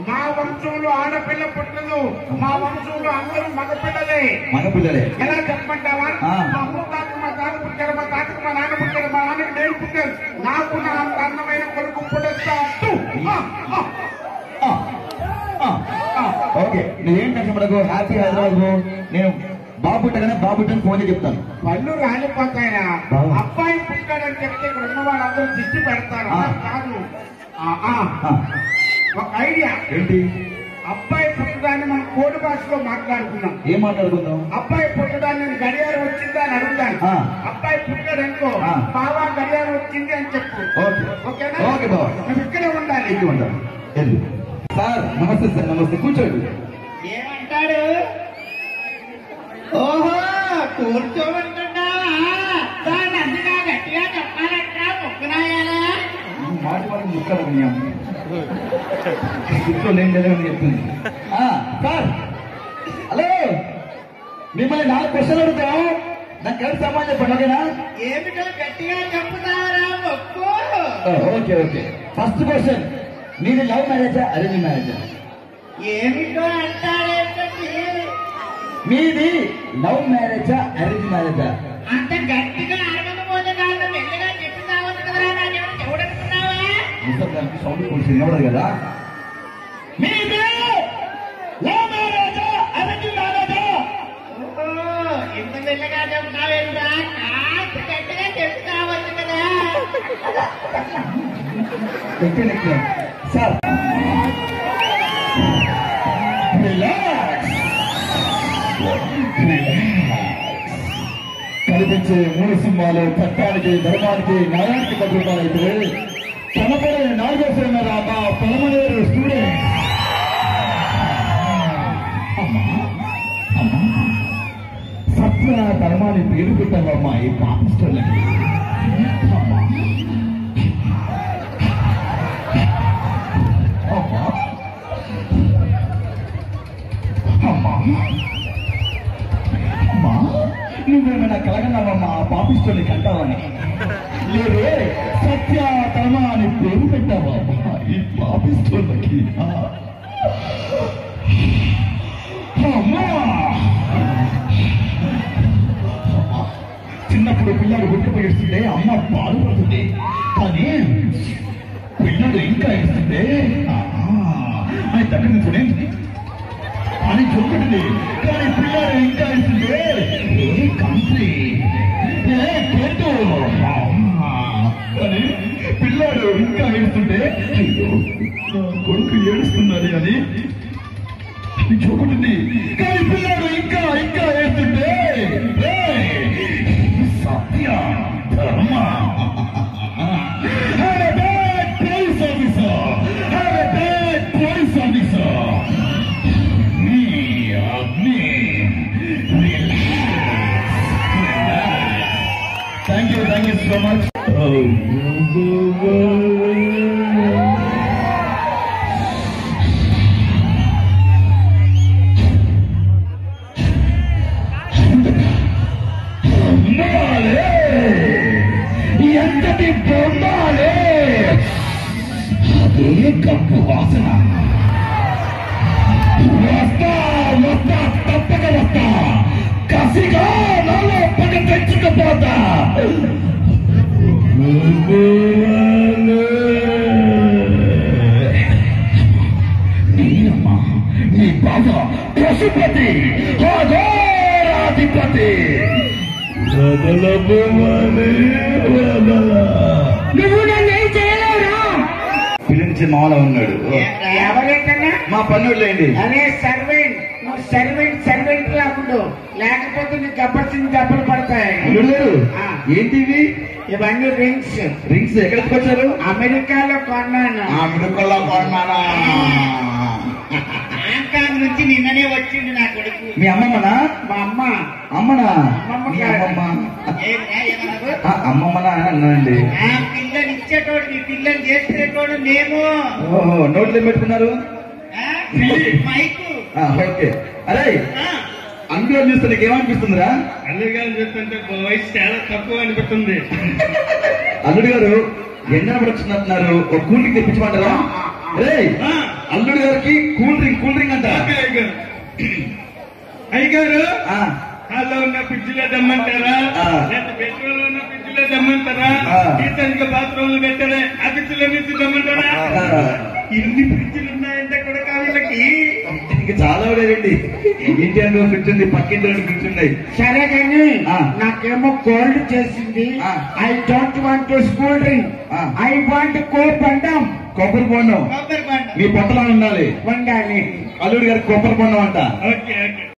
మా వంశంలో ఆడపిల్ల పుట్టదు మా వంశంలో అందరూ మగపిల్లలే మగపిల్లలే ఎలా చెప్పమంటావా ఆ. మా అమ్మ తాతకు మా తాత పుట్టారు మా తాతకు మా నాన్న పుట్టారు మా నాన్నకి నేను పుట్టాను నాకు నా అంత అందమైన కొడుకు పుట్టొచ్చా ఆ, ఆ, ఆ, ఆ, ఆ. ఓకే నువ్వేం టెన్షన్ పడకు హ్యాపీ హైదరాబాద్ పో. నేను బాబు పుట్టగానే బాబు పుట్టని ఫోన్ చేసి చెప్తాను పళ్ళు రాలిపోతాయా బావ. అబ్బాయి పుట్టాడని చెప్తే ఇక్కడ ఉన్న వాళ్ళందరూ దిష్టి పెడతారు ఆ. అలా కాదు ఆ, ఆ, ఆ, ఒక ఐడియా ఏంటి అబ్బాయి పుట్టడాన్ని మనం కోడి భాషలో మాట్లాడుకున్నాం ఏం మాట్లాడుకుందాం అబ్బాయి పుట్టడాన్ని నేను గడియారం వచ్చిందా అని అడుగుతాను ఆ. అబ్బాయి పుట్టాడు అనుకో ఆ. బావా గడియారం వచ్చింది అని చెప్పు ఓకే ఓకేనా ఓకే బాబా నువ్వు ఇక్కడే ఉండాలి ఇంటికి ఉంటాను వెళ్ళు సార్ నమస్తే సార్ నమస్తే కూర్చోండి ఏమంటాడు ఓహో కూర్చోమంటున్నా దాన్ని అందుగా గట్టిగా చెప్పాలంట మొక్కునాయాలా మాట మాట ముక్కలు మీ అమ్మ కూర్చోలేం లేదని చెప్తుంది ఆ, సార్ హలో మిమ్మల్ని నాలుగు క్వశ్చన్లు అడుగుతాం నాకు కలిసి సమాధానం చెప్పండి ఓకేనా ఏమిటో గట్టిగా చెప్పుతారా మొక్కు ఆ, ఓకే ఓకే ఫస్ట్ క్వశ్చన్ మీది లవ్ మ్యారేజా అరేంజ్ మ్యారేజా ఏమిటో అంటాడేంటండి మీది లవ్ మ్యారేజా అరేంజ్ మ్యారేజా అంత గట్టిగా అడగకపోతే కాదు మెల్లగా చెప్తావచ్చు కదా నాకేమో చూడనుకున్నావా ముసలి సౌండ్ కొంచెం వినబడదు కదా మీది లవ్ మ్యారేజా అరేంజ్ మ్యారేజా ఓహో ఇంత మెల్లగా చెప్తావేంటా కాస్త గట్టిగా చెప్తావచ్చు కదా ఎక్కడ ఎక్కడ సార్ రిలాక్స్ కనిపించే మూడు సింహాలు చట్టానికి ధర్మానికి న్యాయానికి భద్రతాలైతే కనపడే నాలుగో శ్రేణరా మా పరమనేరు స్టూడెంట్ అమ్మా అమ్మా సత్య ధర్మాన్ని పేరు పెట్టావమ్మా ఈ పాపిస్తులకి అమ్మా అమ్మా అమ్మా అమ్మా నువ్వేమైనా కలగన్నావమ్మా పాపిస్తోని కంటావని లేదే సత్య తమ అని పేరు పెట్టావా ఈ పాపిస్తోళ్ళకి అమ్మా చిన్నప్పుడు పిల్లలు గుర్తుపోయిస్తుంటే అమ్మ బాధపడుతుంది కానీ పిల్లడు ఇంకా ఇస్తుంటే ఆయన దగ్గర నుంచి అని చూపెట్టింది కానీ పిల్లడు ఇంకా ఇస్తుంటే ఏ కంట్రీ ఏ కేటు కానీ పిల్లాడు ఇంకా ఏడుస్తుంటే అయ్యో నా కొడుకు ఏడుస్తున్నది అని అని చూపెట్టింది కానీ పిల్లాడు ఇంకా ఇంకా ఏడుస్తుంటే "ఏయ్, సత్య ధర్మ Have a bad police officer! Have a bad police officer! Me, me, relax, relax. Thank you, thank you so much. బొమ్మాలే ఎంతటి బొమ్మాలే అదే కప్పు వాసన వస్తా వస్తా తప్పక వస్తా కసిగా నాలో పగ తెచ్చుకపోతా నేనమ్మా నీ బాధ పశుపతి అఘోరాధిపతి వదలబోమని వదల నువ్వు నన్ను ఏం చేయలేవురా పిలిచి మామూలు ఉన్నాడు ఎవరైతేనే మా పన్నులేండి అనే సర్వెంట్ నువ్వు సర్వెంట్ సర్వెంట్ లా ఉండు లేకపోతే నీకు దెబ్బలు దెబ్బలు పడతాయి అల్లుడు ఆ. ఏంటివి ఇవన్నీ రింగ్స్ రింగ్స్ ఎక్కడ తీసుకొచ్చారు అమెరికాలో కొన్నాను అమెరికాలో కొన్నానా హాంకాంగ్ నుంచి నిన్ననే వచ్చింది నా కొడుకు మీ అమ్మమ్మనా మా అమ్మ అమ్మనా అమ్మమ్మ మీ కాదు. అమ్మమ్మ ఏంటా ఏమన్నారు? ఆ, అమ్మమ్మనా అని అన్నానండి ఆ పిల్లని ఇచ్చేటోడు నీ పిల్లని చేసుకునేటోడు మేము ఓహో నోట్లో ఏం పెట్టుకున్నారు ఆ? మైకు ఆ, ఓకే అరే ఆ, అందులో చూస్తే నీకు ఏమనిపిస్తుందిరా అల్లుడు గారు చూస్తుంటే వయసు చాలా తక్కువ అనిపిస్తుంది అల్లుడు గారు ఎండ పడుతున్నట్టున్నారు ఒక కూలికి తెప్పించమంటారా రే ఆ. అల్లుడు గారికి కూల్ డ్రింక్ కూల్ డ్రింక్ అంట ఓకే, అయ్యగారు అయ్యగారు ఆ, హాల్లో ఉన్న ఫ్రిడ్జ్లో దమ్మంటారా ఆ. లేదా బెడ్రూమ్ లో ఉన్న ఫ్రిడ్జ్లో దమ్మంటారా ఆ. ఈతనికి బాత్రూమ్ లో పెట్టారా అతిథుల నుంచి దమ్మంటారా ఆ. ఎన్ని ఫ్రిడ్జ్లు ఉన్నాయంటే కూడా వీళ్ళకి ఇంకా చాలా ఉండేదండి ఇంటి అందులో ఫ్రిడ్జ్ ఉంది పక్కింటి రెండు ఫ్రిడ్జ్ ఉన్నాయి సరే కానీ ఆ. నాకేమో కోల్డ్ చేసింది ఆ. I don't want school drink ఆ. ఐ వాంట్ కోప్ అంటాం కొబ్బరి బొండం కొబ్బరి బండ మీ పొట్టలో ఉండాలి వండాలి అల్లుడు గారికి కొబ్బరి బొండం అంట ఓకే ఓకే